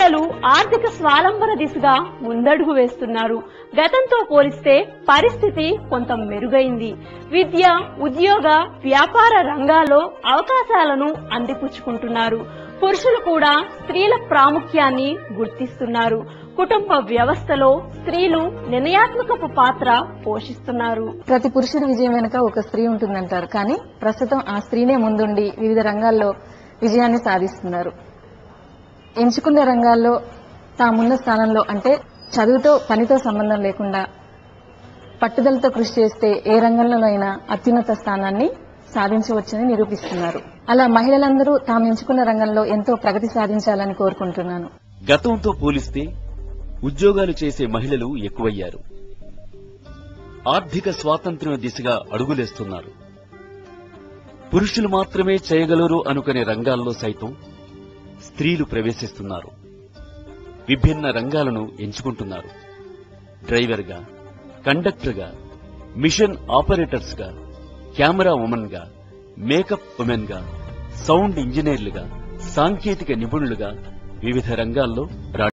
మహిళలు ఆర్థిక స్వాలంబన దిశగా ముందడుగు వేస్తున్నారు గతంతో పోలిస్తే పరిస్థితి కొంత మెరుగైంది విద్య ఉద్యోగ వ్యాపార రంగాల్లో అవకాశాలను అందిపుచ్చుకుంటున్నారు పురుషులు కూడా స్త్రీల ప్రాముఖ్యాన్ని గుర్తిస్తున్నారు కుటుంబ వ్యవస్థలో స్త్రీలు నిర్ణయాత్మకపు పాత్ర పోషిస్తున్నారు ప్రతి పురుషుడి విజయం వెనుక ఒక స్త్రీ ఉంటుందంటారు కానీ ప్రస్తుతం ఆ స్త్రీనే ముందుండి వివిధ రంగాల్లో విజయాన్ని సాధిస్తున్నారు ఎంచుకున్న రంగాల్లో తామున్న స్థానంలో అంటే చదువుతో పనితో సంబంధం లేకుండా పట్టుదలతో కృషి చేస్తే ఏ రంగంలోనైనా అత్యున్నత స్థానాన్ని సాధించవచ్చని నిరూపిస్తున్నారు అలా మహిళలందరూ తాము ఎంచుకున్న రంగంలో ఎంతో ప్రగతి సాధించాలని కోరుకుంటున్నాను గతంతో పోలిస్తే ఉద్యోగాలు చేసే మహిళలు ఎక్కువయ్యారు ఆర్థిక స్వాతంత్ర్యం దిశగా అడుగులేస్తున్నారు పురుషులు మాత్రమే చేయగలరు అనుకునే రంగాల్లో సైతం స్త్రీలు ప్రవేశిస్తున్నారు విభిన్న రంగాలను ఎంచుకుంటున్నారు డ్రైవర్గా కండక్టర్గా మిషన్ ఆపరేటర్స్గా కెమెరా ఉమెన్గా మేకప్ ఉమెన్గా సౌండ్ ఇంజనీర్లుగా సాంకేతిక నిపుణులుగా వివిధ రంగాల్లో